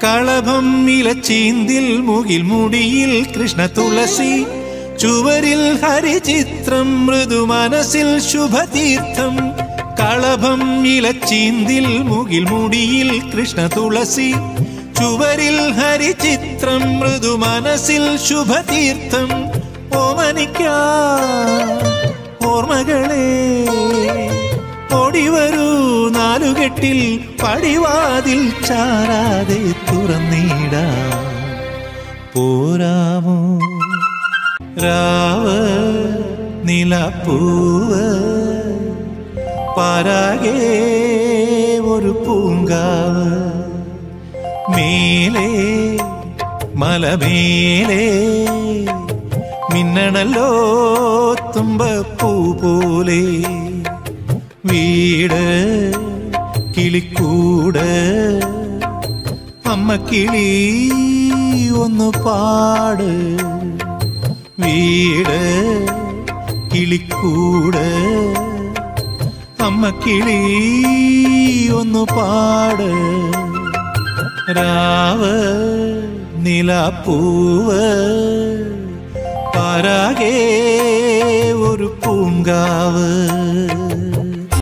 കളഭം ഇലച്ചീന്തിൽ മുകിൽ മുടിയിൽ കൃഷ്ണ തുളസി ചുവരിൽ ഹരിചിത്രം മൃദു മനസ്സിൽ ശുഭതീർത്ഥം കളഭം ഇലച്ചീന്തിൽ മുകിൽ മുടിയിൽ കൃഷ്ണ തുളസി ചുവരിൽ ഹരിചിത്രം മൃദു മനസ്സിൽ ശുഭതീർത്ഥം ഓമനിക്കാ ഓർമ്മകളെ ഓടിവരൂ നാലുകെട്ടിൽ പടിവാതിൽ ചാരാതെ തുറന്നിടാ പോരാമോ രാവ് നിലപ്പൂവ് പാരാകെ ഒരു പൂങ്കാവ് മേലെ മലമേലെ മിന്നണല്ലോ തുമ്പപ്പൂ പോലെ വീട് കിളിക്കൂട് അമ്മ കിളി ഒന്ന് പാട് വീട് കിളിക്കൂട് അമ്മ കിളി ഒന്ന് പാട് രാവ് നിലാപ്പൂവ് പാരാകെ ഒരു പൂങ്കാവ്